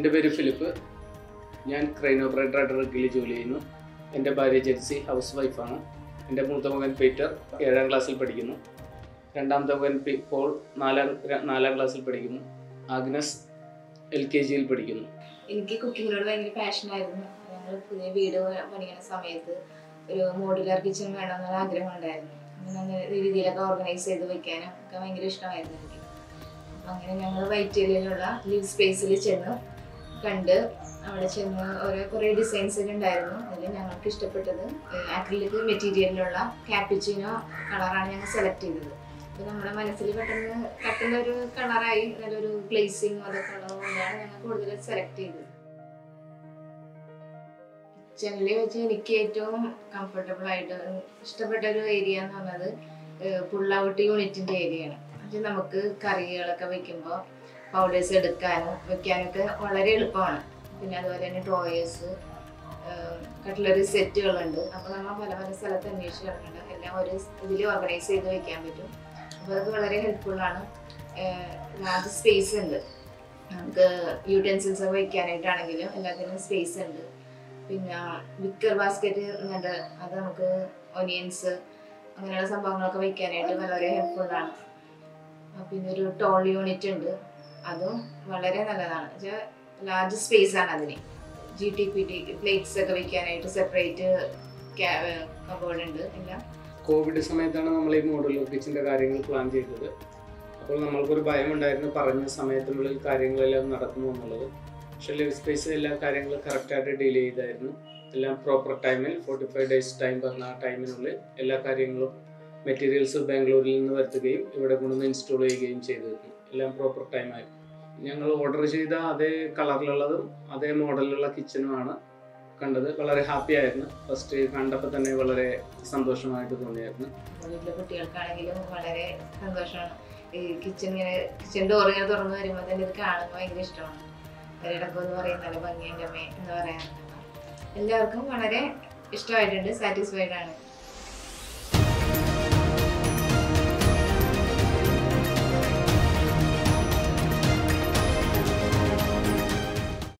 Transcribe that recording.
എൻ്റെ പേര് ഫിലിപ്പ് ഞാൻ ക്രെയിൻ ഓപ്പറേറ്ററായിട്ട് റഗ്ഗിൽ ജോലി ചെയ്യുന്നു എൻ്റെ ഭാര്യ ജെൻസി ഹൗസ് വൈഫാണ് എൻ്റെ മൂത്ത മകൻ പീറ്റർ ഏഴാം ക്ലാസ്സിൽ പഠിക്കുന്നു രണ്ടാമത്തെ മകൻ പി- പോൾ നാലാം ര- നാലാം ക്ലാസ്സിൽ പഠിക്കുന്നു ആഗ്നസ് എൽ കെ ജിയിൽ പഠിക്കുന്നു എനിക്ക് കുക്കിങ്ങിനോട് ഭയങ്കര പാഷനായിരുന്നു ഞങ്ങൾ പുതിയ വീട് പണിയുന്ന സമയത്ത് ഒരു മോഡുലാർ കിച്ചൺ വേണമെന്നൊരു ആഗ്രഹം ഉണ്ടായിരുന്നു അങ്ങനെ അങ്ങനെ രീതിയിലൊക്കെ ഓർഗനൈസ് ചെയ്ത് വെക്കാനും ഒക്കെ ഭയങ്കര ഇഷ്ടമായിരുന്നു എനിക്ക് അപ്പം അങ്ങനെ ഞങ്ങൾ വൈറ്റിലുള്ള ലിവ് സ്പേസിൽ ചെന്ന് കണ്ട് അവിടെ ചെന്ന് ഓരോ കുറേ ഡിസൈൻസ് ഒക്കെ ഉണ്ടായിരുന്നു അതിൽ ഞങ്ങൾക്ക് ഇഷ്ടപ്പെട്ടത് അക്രിലിക് മെറ്റീരിയലിലുള്ള ക്യാപ്പിച്ചിനോ കളറാണ് ഞങ്ങൾ സെലക്ട് ചെയ്തത് അപ്പോൾ നമ്മുടെ മനസ്സിൽ പെട്ടെന്ന് പെട്ടെന്ന് ഒരു കളറായി നല്ലൊരു ഗ്ലേസിങ് അതൊക്കെ ഉള്ളതുകൊണ്ടാണ് ഞങ്ങൾ കൂടുതൽ സെലക്ട് ചെയ്തത് കിച്ചണിൽ വെച്ച് എനിക്ക് ഏറ്റവും കംഫർട്ടബിൾ ആയിട്ട് ഇഷ്ടപ്പെട്ട ഒരു ഏരിയ എന്ന് പറഞ്ഞത് പുൾ ഔട്ട് യൂണിറ്റിന്റെ ഏരിയയാണ് അത് നമുക്ക് കറികളൊക്കെ വെക്കുമ്പോൾ പൗഡേഴ്സ് എടുക്കാനും വെക്കാനൊക്കെ വളരെ എളുപ്പമാണ് പിന്നെ അതുപോലെ തന്നെ ഡ്രോയേഴ്സ് കട്ട്ലറി സെറ്റുകളുണ്ട് അപ്പോൾ നമ്മൾ പല പല സ്ഥലത്ത് അന്വേഷിച്ച് കിടക്കുന്നുണ്ട് എല്ലാം ഒരു ഇതിൽ ഓർഗനൈസ് ചെയ്ത് വെക്കാൻ പറ്റും അപ്പോൾ അതൊക്കെ വളരെ ഹെൽപ്ഫുള്ളാണ് ലാർജ് സ്പേസ് ഉണ്ട് നമുക്ക് യൂട്ടൻസിൽസ് ഒക്കെ വെക്കാനായിട്ടാണെങ്കിലും എല്ലാത്തിനും സ്പേസ് ഉണ്ട് പിന്നെ വിക്കർ ബാസ്ക്കറ്റ് ഉണ്ട് അത് നമുക്ക് ഒനിയൻസ് അങ്ങനെയുള്ള സംഭവങ്ങളൊക്കെ വെക്കാനായിട്ട് വളരെ ഹെൽപ്ഫുള്ളാണ് പിന്നെ ഒരു ടോൾ യൂണിറ്റ് ഉണ്ട് അതും വളരെ നല്ലതാണ് വെച്ചാൽ ലാർജ് സ്പേസ് ആണ് അതിന് G T P T plates ഒക്കെ വെക്കാനായിട്ട് സെപ്പറേറ്റ് കബോർഡ് ഉണ്ട് എല്ലാം കോവിഡ് സമയത്താണ് നമ്മൾ ഈ മോഡുലർ കിച്ചൻ്റെ കാര്യങ്ങൾ പ്ലാൻ ചെയ്തത് അപ്പോൾ നമ്മൾക്കൊരു ഭയം ഉണ്ടായിരുന്നു പറഞ്ഞ സമയത്തിനുള്ളിൽ കാര്യങ്ങളെല്ലാം നടക്കുമോ എന്നുള്ളത് പക്ഷേ ലിവ് സ്പേസ് എല്ലാ കാര്യങ്ങളും കറക്റ്റായിട്ട് ഡീൽ ചെയ്തായിരുന്നു എല്ലാം പ്രോപ്പർ ടൈമിൽ ഫോർട്ടി ഫൈവ് ഡേയ്സ് ടൈം പറഞ്ഞ ആ ടൈമിനുള്ളിൽ എല്ലാ കാര്യങ്ങളും മെറ്റീരിയൽസ് ബാംഗ്ലൂരിൽ നിന്ന് വരുത്തുകയും ഇവിടെ കൊണ്ടുവന്ന് ഇൻസ്റ്റാൾ ചെയ്യുകയും ചെയ്തിരുന്നു എല്ലാം പ്രോപ്പർ ടൈമായിരുന്നു ഞങ്ങൾ ഓർഡർ ചെയ്ത അതേ കളറിലുള്ളതും അതേ മോഡലിലുള്ള കിച്ചനുമാണ് കണ്ടത് വളരെ ഹാപ്പി ആയിരുന്നു ഫസ്റ്റ് കണ്ടപ്പോൾ തന്നെ വളരെ സന്തോഷമായിട്ട് തോന്നിയായിരുന്നു വീട്ടിലെ കുട്ടികൾക്കാണെങ്കിലും വളരെ സന്തോഷമാണ് ഈ കിച്ചൺ ഇങ്ങനെ കിച്ചൺ ഡോർ ഇങ്ങനെ തുറന്നു വരുമ്പോൾ തന്നെ ഇത് കാണുമ്പോൾ ഭയങ്കര ഇഷ്ടമാണ് ഒരിടക്കം എന്ന് പറയും നല്ല ഭംഗിയുണ്ട് അമ്മേ എന്ന് പറയാറുണ്ട് എല്ലാവർക്കും വളരെ ഇഷ്ടമായിട്ടുണ്ട് സാറ്റിസ്ഫൈഡ് ആണ്